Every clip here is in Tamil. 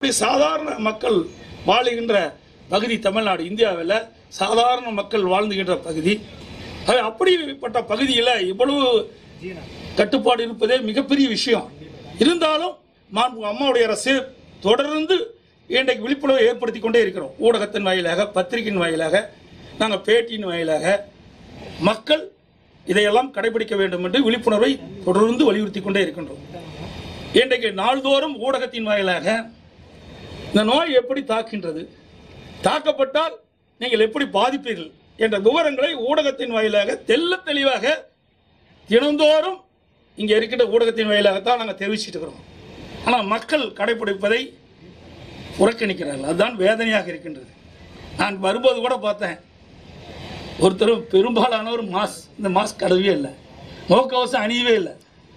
இப்படி சாதாரண மக்கள் வாழுகின்ற பகுதி தமிழ்நாடு இந்தியாவில் சாதாரண மக்கள் வாழ்ந்துகின்ற பகுதி அது அப்படிப்பட்ட பகுதியில் இவ்வளவு கட்டுப்பாடு இருப்பதே மிகப்பெரிய விஷயம் இருந்தாலும் மாண்பு அம்மாவுடைய அரசு தொடர்ந்து இன்றைக்கு விழிப்புணர்வை ஏற்படுத்தி கொண்டே இருக்கிறோம் ஊடகத்தின் வாயிலாக பத்திரிகையின் வாயிலாக நாங்கள் பேட்டியின் வாயிலாக மக்கள் இதையெல்லாம் கடைபிடிக்க வேண்டும் என்று விழிப்புணர்வை தொடர்ந்து வலியுறுத்தி கொண்டே இருக்கின்றோம் இன்றைக்கு நாள்தோறும் ஊடகத்தின் வாயிலாக இந்த நோய் எப்படி தாக்கின்றது தாக்கப்பட்டால் நீங்கள் எப்படி பாதிப்பீர்கள் என்ற விவரங்களை ஊடகத்தின் வாயிலாக தெல்ல தெளிவாக தினந்தோறும் இங்கே இருக்கின்ற ஊடகத்தின் வாயிலாகத்தான் நாங்கள் தெரிவிச்சிட்டு இருக்கிறோம் ஆனால் மக்கள் கடைபிடிப்பதை புறக்கணிக்கிறார்கள் அதுதான் வேதனையாக இருக்கின்றது நான் வரும்போது கூட பார்த்தேன் ஒருத்தர் பெரும்பாலானவர் மாஸ்க் இந்த மாஸ்க் கடவே இல்லை முகக்கவசம் அணியவே இல்லை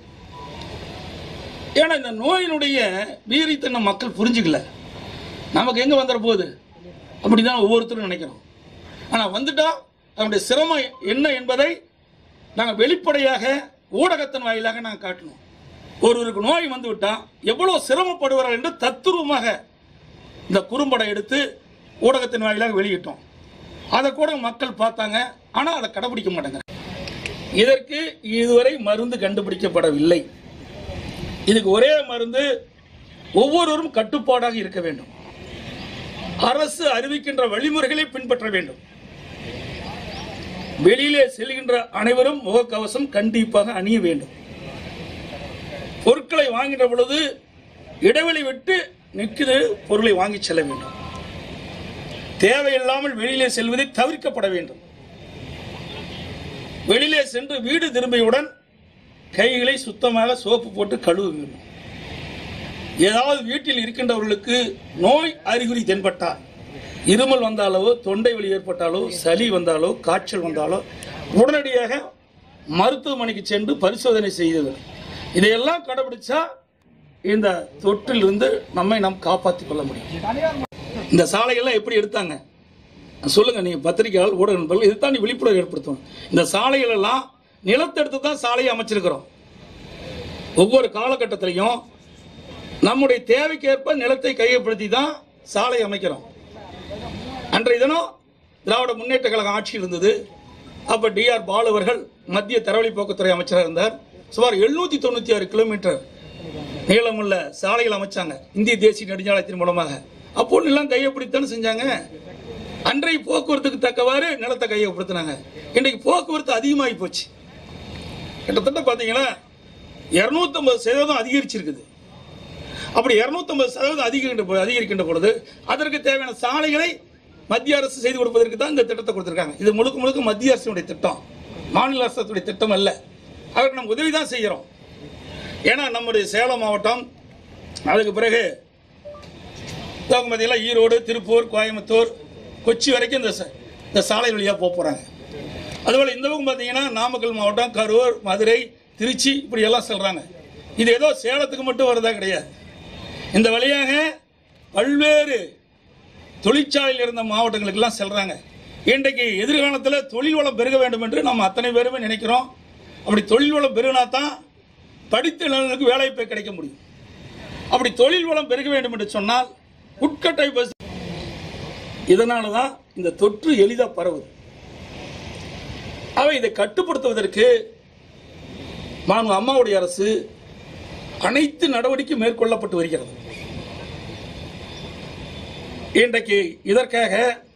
ஏன்னா இந்த நோயினுடைய வீரியத்தன்மை மக்கள் புரிஞ்சுக்கல நமக்கு எங்கே வந்துட போகுது அப்படிதான் ஒவ்வொருத்தரும் நினைக்கிறோம் ஆனால் வந்துட்டா அதனுடைய சிரமம் என்ன என்பதை நாங்கள் வெளிப்படையாக ஊடகத்தின் வாயிலாக நாங்கள் காட்டணும் ஒருவருக்கு நோய் வந்து விட்டா எவ்வளவு சிரமப்படுவார்கள் என்று தத்துரூபமாக இந்த குறும்படம் எடுத்து ஊடகத்தின் வாயிலாக வெளியிட்டோம் அதை கூட மக்கள் பார்த்தாங்க ஆனால் அதை கடைபிடிக்க மாட்டாங்க இதற்கு இதுவரை மருந்து கண்டுபிடிக்கப்படவில்லை இதுக்கு ஒரே மருந்து ஒவ்வொருவரும் கட்டுப்பாடாக இருக்க வேண்டும் அரசு அறிவிக்கின்ற வழிமுறைகளை பின்பற்ற வேண்டும் வெளியிலே செல்கின்ற அனைவரும் முகக்கவசம் கண்டிப்பாக அணிய வேண்டும் பொருட்களை வாங்கின்ற பொழுது இடைவெளி விட்டு நிற்கிது பொருளை வாங்கி செல்ல வேண்டும் தேவையில்லாமல் வெளியிலே செல்வதை தவிர்க்கப்பட வேண்டும் வெளியிலே சென்று வீடு திரும்பியவுடன் கைகளை சுத்தமாக சோப்பு போட்டு கழுவ வேண்டும் ஏதாவது வீட்டில் இருக்கின்றவர்களுக்கு நோய் அறிகுறி தென்பட்டால் இருமல் வந்தாலோ தொண்டை வலி ஏற்பட்டாலோ சளி வந்தாலோ காய்ச்சல் வந்தாலோ உடனடியாக மருத்துவமனைக்கு சென்று பரிசோதனை செய்தது இதையெல்லாம் கடைபிடிச்சா இந்த தொற்றிலிருந்து நம்மை நாம் காப்பாற்றிக் கொள்ள முடியும் இந்த சாலைகள்லாம் எப்படி எடுத்தாங்க சொல்லுங்க நீங்க பத்திரிகையாளர் ஊடக நண்பர்கள் இதுதான் நீ விழிப்புணர்வு ஏற்படுத்தணும் இந்த சாலைகள் எல்லாம் நிலத்தெடுத்து தான் சாலையை அமைச்சிருக்கிறோம் ஒவ்வொரு காலகட்டத்திலையும் நம்முடைய தேவைக்கேற்ப நிலத்தை கையப்படுத்தி தான் சாலை அமைக்கிறோம் அன்றைய தினம் திராவிட முன்னேற்ற கழகம் ஆட்சி இருந்தது அப்ப டிஆர் பாலு அவர்கள் மத்திய தரவழி போக்குத்துறை அமைச்சராக இருந்தார் சுமார் எழுநூத்தி தொண்ணூத்தி ஆறு கிலோமீட்டர் நீளமுள்ள சாலைகள் அமைச்சாங்க இந்திய தேசிய நெடுஞ்சாலையத்தின் மூலமாக அப்போ எல்லாம் கையப்பிடித்தானே செஞ்சாங்க அன்றைய போக்குவரத்துக்கு தக்கவாறு நிலத்தை கையப்படுத்தினாங்க இன்றைக்கு போக்குவரத்து அதிகமாகி போச்சு கிட்டத்தட்ட பார்த்தீங்கன்னா இரநூத்தம்பது சதவீதம் அதிகரிச்சிருக்குது அப்படி இரநூத்தம்பது சதவீதம் அதிகரிக்கின்ற பொ- அதிகரிக்கின்ற பொழுது அதற்கு தேவையான சாலைகளை மத்திய அரசு செய்து கொடுப்பதற்கு தான் இந்த திட்டத்தை கொடுத்திருக்காங்க இது முழுக்க முழுக்க மத்திய அரசுடைய திட்டம் மாநில அரசுடைய திட்டம் அல்ல அதற்கு நம்ம உதவி தான் செய்கிறோம் ஏன்னா நம்முடைய சேலம் மாவட்டம் அதுக்கு பிறகு இதற்கு மத்தியில் ஈரோடு திருப்பூர் கோயம்புத்தூர் கொச்சி வரைக்கும் இந்த ச- இந்த சாலை வழியாக போக போகிறாங்க அதுபோல் இந்த பக்கம் பார்த்தீங்கன்னா நாமக்கல் மாவட்டம் கரூர் மதுரை திருச்சி இப்படி எல்லாம் சொல்கிறாங்க இது ஏதோ சேலத்துக்கு மட்டும் வருதா கிடையாது இந்த வழியாக பல்வேறு தொழிற்சாலையில் இருந்த மாவட்டங்களுக்கெல்லாம் செல்றாங்க இன்றைக்கு எதிர்காலத்தில் தொழில் வளம் பெருக வேண்டும் என்று நம்ம அத்தனை பேருமே நினைக்கிறோம் அப்படி தொழில் வளம் பெருகினா தான் படித்த இளைஞர்களுக்கு வேலைவாய்ப்பு கிடைக்க முடியும் அப்படி தொழில் வளம் பெருக வேண்டும் என்று சொன்னால் உட்கட்டை பஸ் இதனால தான் இந்த தொற்று எளிதாக பரவுது அவை இதை கட்டுப்படுத்துவதற்கு மாண்பு அம்மாவுடைய அரசு அனைத்து நடவடிக்கை மேற்கொள்ளப்பட்டு வருகிறது இன்றைக்கு இதற்காக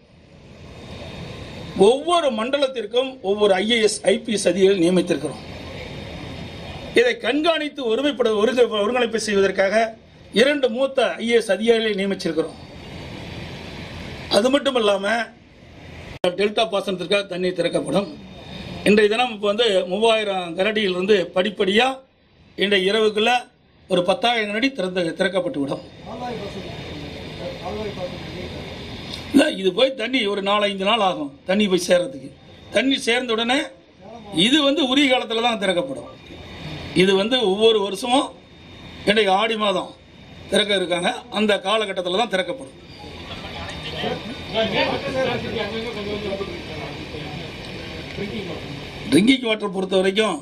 ஒவ்வொரு மண்டலத்திற்கும் ஒவ்வொரு ஐஏஎஸ் ஐபிஎஸ் அதிகாரிகள் நியமித்திருக்கிறோம் இதை கண்காணித்து ஒருமைப்பட ஒருங்க- ஒருங்கிணைப்பு செய்வதற்காக இரண்டு மூத்த ஐஏஎஸ் அதிகாரிகளை நியமிச்சிருக்கிறோம் அது மட்டும் இல்லாமல் டெல்டா பாசனத்திற்காக தண்ணீர் திறக்கப்படும் இன்றைய தினம் இப்போ வந்து மூவாயிரம் கனடியிலிருந்து படிப்படியாக இன்றைய இரவுக்குள்ள ஒரு பத்தாயிரம் கனடி திறந்து திறக்கப்பட்டு விடும் இல்லை இது போய் தண்ணி ஒரு நாலஞ்சு நாள் ஆகும் தண்ணி போய் சேர்றதுக்கு தண்ணி சேர்ந்த உடனே இது வந்து உரிய காலத்தில் தான் திறக்கப்படும் இது வந்து ஒவ்வொரு வருஷமும் இன்றைக்கு ஆடி மாதம் திறக்க இருக்காங்க அந்த காலகட்டத்தில் தான் திறக்கப்படும் ட்ரிங்கிங் வாட்டர் பொறுத்த வரைக்கும்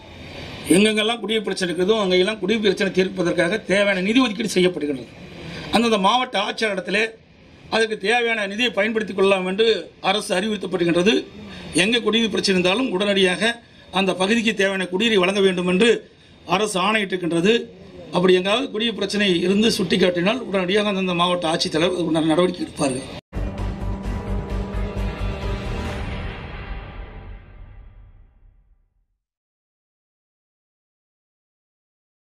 எங்கெங்கெல்லாம் குடிநீர் பிரச்சனை இருக்குதோ அங்கெல்லாம் குடிநீர் பிரச்சனை தீர்ப்பதற்காக தேவையான நிதி ஒதுக்கீடு செய்யப்படுகின்றது அந்தந்த மாவட்ட ஆட்சியரிடத்திலே அதுக்கு தேவையான நிதியை பயன்படுத்திக் கொள்ளலாம் என்று அரசு அறிவுறுத்தப்படுகின்றது எங்கே குடிநீர் பிரச்சனை இருந்தாலும் உடனடியாக அந்த பகுதிக்கு தேவையான குடிநீரை வழங்க வேண்டும் என்று அரசு ஆணையிட்டிருக்கின்றது அப்படி எங்காவது குடிநீர் பிரச்சனை இருந்து சுட்டிக்காட்டினால் உடனடியாக அந்தந்த மாவட்ட ஆட்சித்தலைவர் அதுக்கு உண்டான நடவடிக்கை எடுப்பார்கள்